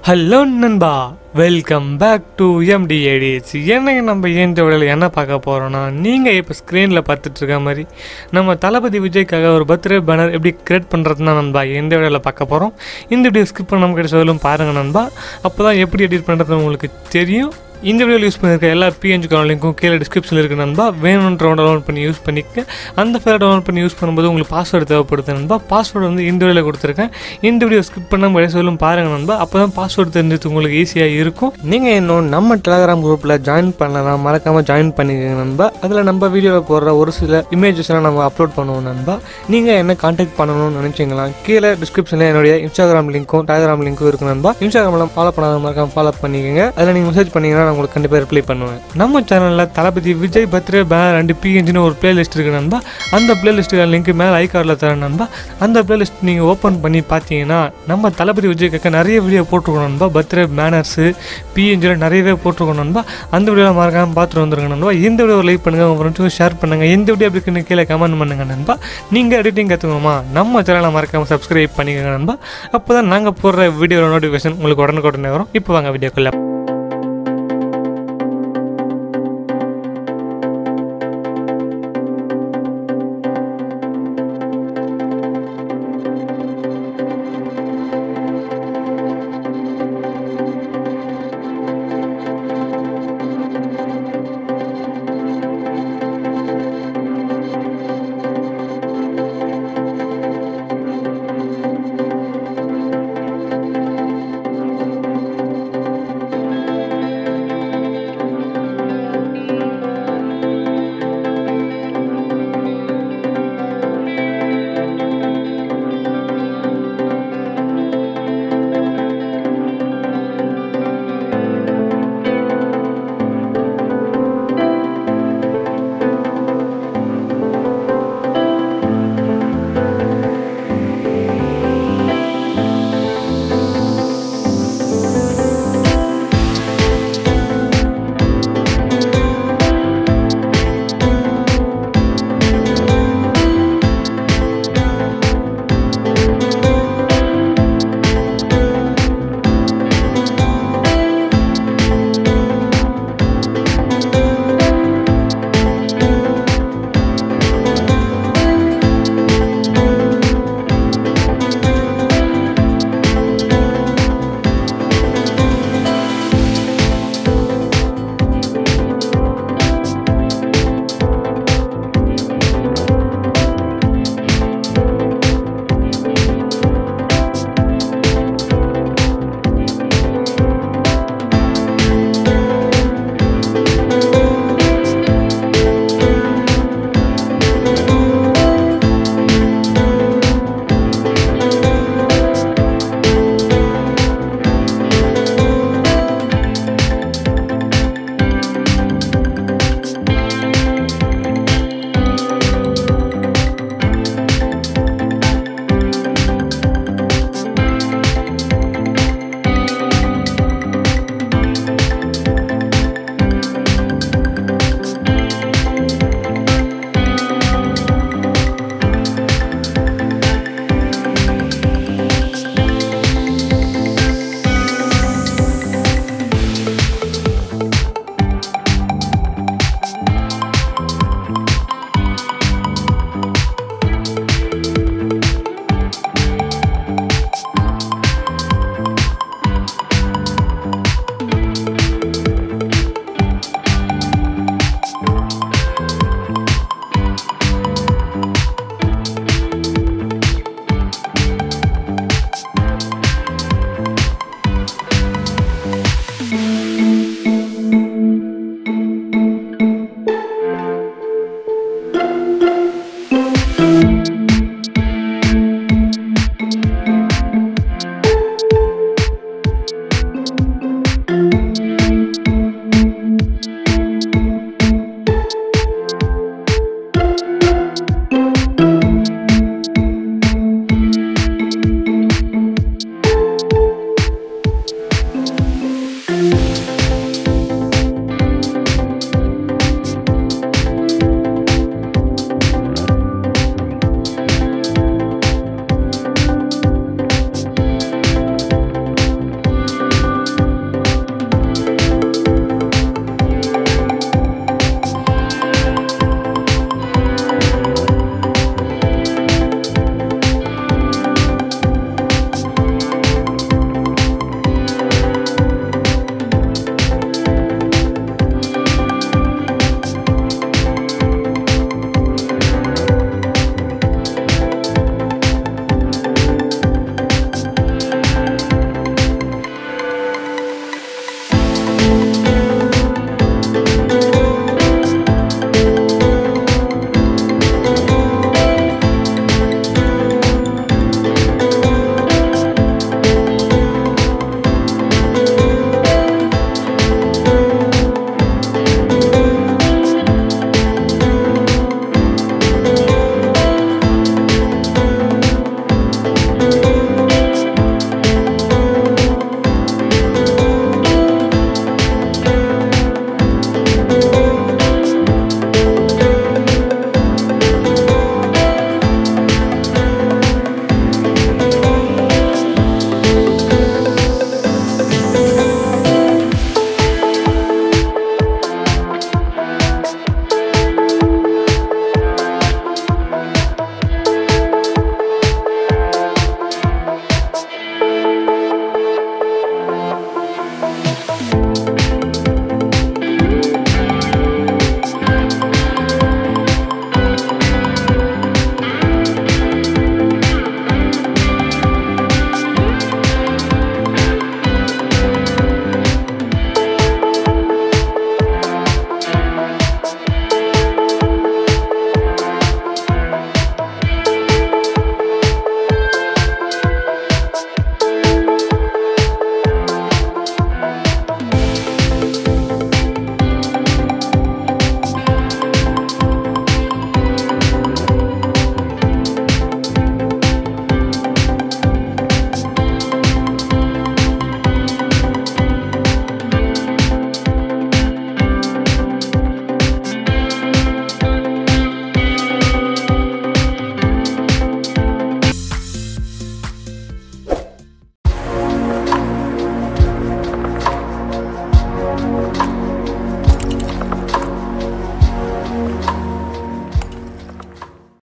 hello நண்பா welcome back to எம்டிஏடிஹெச் என்னங்க நம்ம இந்த விடையில் என்ன பார்க்க போகிறோன்னா நீங்கள் இப்போ ஸ்க்ரீனில் பார்த்துட்டு இருக்க மாதிரி நம்ம தளபதி விஜய்க்காக ஒரு பர்த்டே பேனர் எப்படி கிரியேட் பண்ணுறதுனா நண்பா இந்த விடையில் பார்க்க போகிறோம் இந்த வீடியோ ஸ்கிப் பண்ண நம்ம கிட்ட சொல்லும் பாருங்கள் நண்பா அப்போ தான் எப்படி எடிட் பண்ணுறது உங்களுக்கு தெரியும் இந்த வீடியோவில் யூஸ் பண்ணியிருக்க எல்லா பிஎன்ஜி லிங்க்கும் கீழே டிஸ்கிரிப்ஷனில் இருக்குது நண்பா வேணுன்ற டவுன்லோட் பண்ணி யூஸ் பண்ணிக்க அந்த ஃபைலை டவுன்லோட் பண்ணி யூஸ் பண்ணும்போது உங்களுக்கு பாஸ்வேர்டு தேவைப்படுது நண்பா பாஸ்வேர்டு வந்து இந்த வீடியோவில் கொடுத்துருக்கேன் இந்த வீடியோ ஸ்கிப் பண்ணாமல் வெளியே சொல்லும் பாருங்கள் நண்பா அப்போ தான் பாஸ்வேர்டு தெரிஞ்சது உங்களுக்கு ஈஸியாக இருக்கும் நீங்கள் இன்னும் நம்ம டெலகிராம் குரூப்பில் ஜாயின் பண்ணலாம் மறக்காமல் ஜாயின் பண்ணிக்கோங்க நண்பா அதில் நம்ம வீடியோவில் போடுற ஒரு சில இமேஜஸ்லாம் நம்ம அப்லோட் பண்ணுவோம் நண்பா நீங்கள் என்ன காண்டாக்ட் பண்ணணும்னு நினச்சிங்களா கீழே டிஸ்கிரிப்ஷனில் என்னுடைய இன்ஸ்டாகிராம் லிங்க்கும் டெலகிராம் லிங்க்கும் இருக்கு நண்பா இன்ஸ்டாகிராமில் ஃபாலோ பண்ணாத மறக்காம ஃபாலோ பண்ணிக்கோங்க அதில் நீங்கள் மெசேஜ் பண்ணீங்கன்னா நான் உங்களுக்கு கண்டிப்பாக ரிப்ளை பண்ணுவேன் நம்ம சேனலில் தளபதி விஜய் பர்த்டே பேனர் ரெண்டு பிஎன்ஜின்னு ஒரு பிளேலிஸ்ட் இருக்கு நண்பா அந்த பிளேலிஸ்ட்டு லிங்க் மேலே ஐ கார்டில் தரேன் நண்பா அந்த பிளேலிஸ்ட் நீங்கள் ஓப்பன் பண்ணி பார்த்தீங்கன்னா நம்ம தளபதி விஜய்க்காக நிறைய வீடியோ போட்டிருக்கோம் நண்பா பர்த்டே பேனர்ஸு பிஎன்ஜியில் நிறையவே போட்டிருக்கோம் நண்பா அந்த வீடியோ மறக்காமல் பார்த்துட்டு வந்துருங்க நண்பா இந்த வீடியோ லைக் பண்ணுங்கள் உங்கள் ஃப்ரெண்ட்ஸுக்கும் ஷேர் பண்ணுங்கள் இந்த வீடியோ எப்படி இருக்குன்னு கீழே கமெண்ட் பண்ணுங்க நண்பா நீங்கள் எடிட்டிங் கற்றுக்கணுமா நம்ம சேனலை மறக்காமல் சப்ஸ்கிரைப் பண்ணிக்கோங்க நண்பா அப்போ தான் நாங்கள் போடுற வீடியோ நோட்டிஃபிகேஷன் உங்களுக்கு உடனுக்குடனே வரும் இப்போ வாங்க வீடியோக்குள்ள